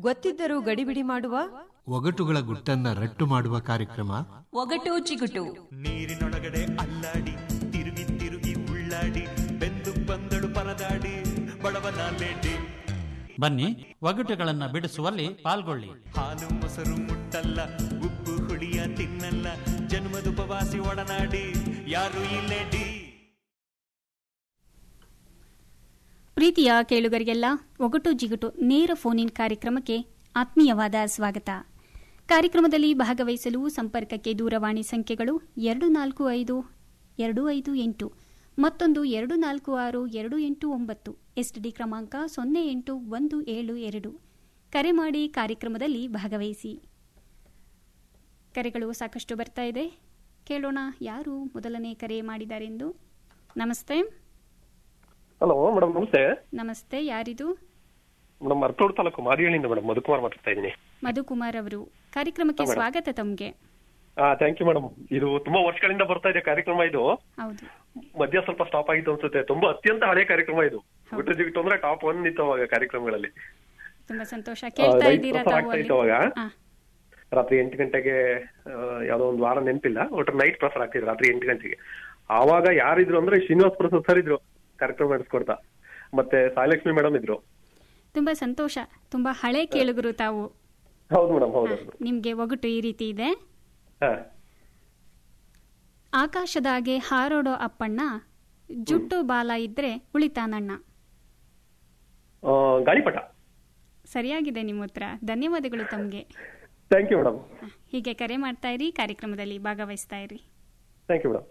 ಗೊತ್ತಿದ್ದರೂ ಗಡಿಬಿಡಿ ಮಾಡುವ ಒಗಟುಗಳ ಗುಟ್ಟನ್ನ ರಟ್ಟು ಮಾಡುವ ಕಾರ್ಯಕ್ರಮ ಒಗಟು ಚಿಗುಟು ನೀರಿನೊಳಗಡೆ ಅಲ್ಲಾಡಿ ತಿರುಗಿ ತಿರುಗಿ ಉಳ್ಳಾಡಿ ಬೆಂದು ಬಂದಳು ಪರದಾಡಿ ಬಡವನ ಬೇಟಿ ಬನ್ನಿ ಒಗಟುಗಳನ್ನ ಬಿಡಿಸುವಲ್ಲಿ ಪಾಲ್ಗೊಳ್ಳಿ ಹಾಲು ಮೊಸರು ಮುಟ್ಟಲ್ಲ ಉಪ್ಪು ಹುಳಿಯ ತಿನ್ನಲ್ಲ ಜನ್ಮದುಪವಾಸಿ ಒಡನಾಡಿ ಯಾರು ಇಲ್ಲೇಡಿ ಪ್ರೀತಿಯ ಕೇಳುಗರಿಗೆಲ್ಲ ಒಗಟು ಜಿಗುಟು ನೇರ ಫೋನ್ ಇನ್ ಕಾರ್ಯಕ್ರಮಕ್ಕೆ ಆತ್ಮೀಯವಾದ ಸ್ವಾಗತ ಕಾರ್ಯಕ್ರಮದಲ್ಲಿ ಭಾಗವಹಿಸಲು ಸಂಪರ್ಕಕ್ಕೆ ದೂರವಾಣಿ ಸಂಖ್ಯೆಗಳು ಎರಡು ನಾಲ್ಕು ಐದು ಎರಡು ಐದು ಎಂಟು ಮತ್ತೊಂದು ಎರಡು ನಾಲ್ಕು ಆರು ಎರಡು ಎಂಟು ಒಂಬತ್ತು ಎಸ್ಟಿಡಿ ಕ್ರಮಾಂಕ ಸೊನ್ನೆ ಎಂಟು ಒಂದು ಏಳು ಎರಡು ಕರೆ ಮಾಡಿ ಕಾರ್ಯಕ್ರಮದಲ್ಲಿ ಭಾಗವಹಿಸಿ ಕರೆಗಳು ಸಾಕಷ್ಟು ಬರ್ತಾ ಇದೆ ಕೇಳೋಣ ಯಾರು ಮೊದಲನೇ ಕರೆ ಮಾಡಿದ್ದಾರೆಂದು ನಮಸ್ತೆ ಹಲೋ ಮೇಡಮ್ ನಮಸ್ತೆ ನಮಸ್ತೆ ಯಾರಿದು ಮೇಡಮ್ ಅರ್ಕೋಡ್ ತಾಲೂಕು ಮಾರಿಹಳ್ಳಿಯಿಂದ ಮೇಡಮ್ ಮಧುಕುಮಾರ್ ಮಾತಾಡ್ತಾ ಇದ್ದೀನಿ ಮಧುಕುಮಾರ್ ಅವರು ಕಾರ್ಯಕ್ರಮಕ್ಕೆ ಹಾ, ಮೇಡಮ್. ಸ್ವಾಗತ ತಮಗೆ ಹಾ ಥ್ಯಾಂಕ್ ಯು ಮೇಡಮ್ ಇದು ತುಂಬಾ ವರ್ಷಗಳಿಂದ ಬರ್ತಾ ಇದೆ ಕಾರ್ಯಕ್ರಮ ಇದು ಹೌದು ಮಧ್ಯ ಸ್ವಲ್ಪ ಸ್ಟಾಪ್ ಆಗಿತ್ತು ಅನ್ಸುತ್ತೆ ತುಂಬಾ ಅತ್ಯಂತ ಹಳೆ ಕಾರ್ಯಕ್ರಮ ಇದು ಗುಟ್ಟು ಜಿಗಿಟ್ಟು ಅಂದ್ರೆ ಟಾಪ್ ಒನ್ ಇತ್ತು ಅವಾಗ ಕಾರ್ಯಕ್ರಮಗಳಲ್ಲಿ ತುಂಬಾ ಸಂತೋಷ ಕೇಳ್ತಾ ರೈತ ಇದ್ದೀರಾ ಪ್ರಸಾರ ತಾವು ಆಗ್ತಾ ಅಲ್ಲಿ ಇತ್ತು ಅವಾಗ ಹಾ, ರಾತ್ರಿ ಎಂಟು ಗಂಟೆಗೆ ಆ, ಯಾವ್ದೋ ಒಂದು ವಾರ ನೆನಪಿಲ್ಲ ಒಟ್ಟು ನೈಟ್ ಪ್ರಸಾರ ಆಗ್ತಿದ್ರು ರಾತ್ರಿ ಎಂಟು ಗಂಟೆಗೆ ಆವಾಗ ಯಾರಿದ್ರು ಅಂದ್ರೆ ಶ್ರೀನಿವಾಸ್ ಪ್ರಸಾದ್ ಸರ್ ಇದ್ರು ಕಾರ್ಯಕ್ರಮ ನಡೆಸ್ಕೊಡ್ತಾ ಮತ್ತೆ ಸಾಯಲಕ್ಷ್ಮಿ ಮೇಡಮ್ ಇದ್ರು ತುಂಬಾ ಸಂತೋಷ ತುಂಬಾ ಹಳೆ ಕೇಳುಗರು ತಾವು ಹೌದು ಮೇಡಮ್ ಹೌದು ಹಾ, ನಿಮ್ಗೆ ಒಗಟು ಈ ರೀತಿ ಇದೆ ಹಾ ಆಕಾಶದಾಗೆ ಹಾರೋಡೋ ಅಪ್ಪಣ್ಣ ಜುಟ್ಟು ಬಾಲ ಇದ್ರೆ ಉಳಿತಾನಣ್ಣ ಆ, ಗಾಳಿಪಟ ಸರಿಯಾಗಿದೆ ನಿಮ್ಮ ಉತ್ತರ ಧನ್ಯವಾದಗಳು ತಮಗೆ ಥ್ಯಾಂಕ್ ಯು ಮೇಡಮ್ ಹೀಗೆ ಕರೆ ಮಾಡ್ತಾ ಇರಿ ಕಾರ್ಯಕ್ರಮದಲ್ಲಿ ಭಾಗವಹಿಸ್ತಾ ಇರಿ ಥ್ಯಾಂಕ್ ಯು ಮೇಡಮ್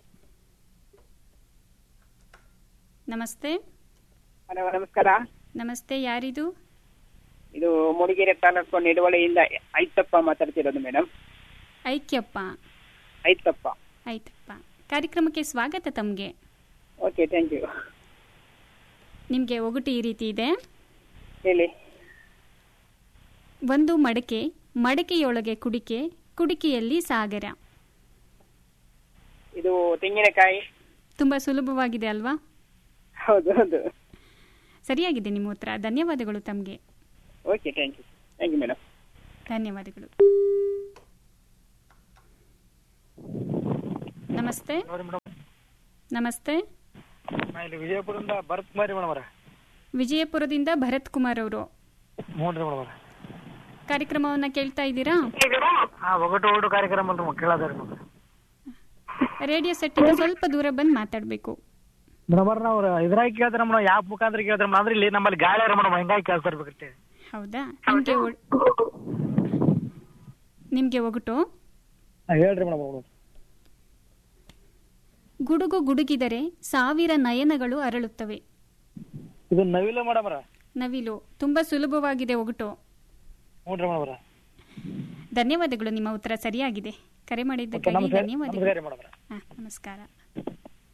ನಮಸ್ತೆ ಹಲೋ ನಮಸ್ಕಾರ ನಮಸ್ತೆ ಯಾರಿದು ಇದು ಮೂಡಿಗೆರೆ ತಾಲೂಕು ನಿಡುವಳಿಯಿಂದ ಐತಪ್ಪ ಮಾತಾಡ್ತಿರೋದು ಮೇಡಮ್ ಐಕ್ಯಪ್ಪ ಐತಪ್ಪ ಆಯ್ತಪ್ಪ ಕಾರ್ಯಕ್ರಮಕ್ಕೆ ಸ್ವಾಗತ ತಮಗೆ ಓಕೆ ಥ್ಯಾಂಕ್ ಯು ನಿಮಗೆ ಒಗಟು ಈ ರೀತಿ ಇದೆ ಹೇಳಿ ಒಂದು ಮಡಕೆ ಮಡಕೆಯೊಳಗೆ ಕುಡಿಕೆ ಕುಡಿಕೆಯಲ್ಲಿ ಸಾಗರ ಇದು ತೆಂಗಿನಕಾಯಿ ತುಂಬಾ ಸುಲಭವಾಗಿದೆ ಅಲ್ವಾ ಹೌದು ಹೌದು ಸರಿಯಾಗಿದೆ ನಿಮ್ಮ ಉತ್ತರ ಧನ್ಯವಾದಗಳು ತಮಗೆ okay thank you thank you madam ಧನ್ಯವಾದಗಳು ನಮಸ್ತೆ ನಮಸ್ತೆ ನಾ ಇಲ್ಲಿ ವಿಜಯಪುರದಿಂದ ಭರತ್ ಕುಮಾರಿ ಮೇಡಮ್ ಅವ್ರ ವಿಜಯಪುರದಿಂದ ಭರತ್ ಕುಮಾರ್ ಅವರು ಹ್ಞೂ ರೀ ಮೇಡಮ್ ಅವ್ರ ಕಾರ್ಯಕ್ರಮವನ್ನ ಕೇಳ್ತಾ ಇದ್ದೀರಾ ಹಾ ಒಗಟು ಒಗಟು ಕಾರ್ಯಕ್ರಮ ಅಂತ ಕೇಳೋದ ರೀ ಮೇಡಮ್ ರೇಡಿಯೋ ಸೆಟ್ಟಿಂದ ಸ್ವಲ್ಪ ದೂರ ಬಂದು ಮಾತಾಡಬೇಕು ಮೇಡಮ್ ಅವ್ರ ನಾವು ಇದ್ರಾಗ ಕೇಳ್ತಾರೆ ಮೇಡಮ್ ಯಾವ ಮುಖಾಂತರ ಕೇಳ್ತಾರೆ ಮೇಡಮ್ ಅಂದ್ರೆ ಇಲ್ಲಿ ನಮ್ಮಲ್ಲಿ ಗಾಳಿ ಅರ ಮೇಡಮ್ ಹಿಂಗಾಗಿ ಕೇಳ್ತಿರ್ಬೇಕಷ್ಟೇ ಹೌದಾ ನಿಮ್ಗೆ ಒ- ನಿಮ್ಗೆ ಒಗಟು ಹೇಳ್ರಿ ಮೇಡಮ್ ಗುಡುಗು ಗುಡುಗಿದರೆ ಸಾವಿರ ನಯನಗಳು ಅರಳುತ್ತವೆ ಇದು ನವಿಲು ಮೇಡಮ್ ಅವ್ರ ನವಿಲು ತುಂಬಾ ಸುಲಭವಾಗಿದೆ ಒಗಟು ಹ್ಞೂ ರೀ ಮೇಡಮ್ ಅವ್ರ ಧನ್ಯವಾದಗಳು ನಿಮ್ಮ ಉತ್ತರ ಸರಿಯಾಗಿದೆ ಕರೆ ಮಾಡಿದ್ದಕ್ಕಾಗಿ ನಮಸ್ಕಾರ ಧನ್ಯವಾದಗಳು ನಮಸ್ಕಾರ ಮೇಡಮ್ ಅವ್ರ ಹಾ, ನಮಸ್ಕಾರ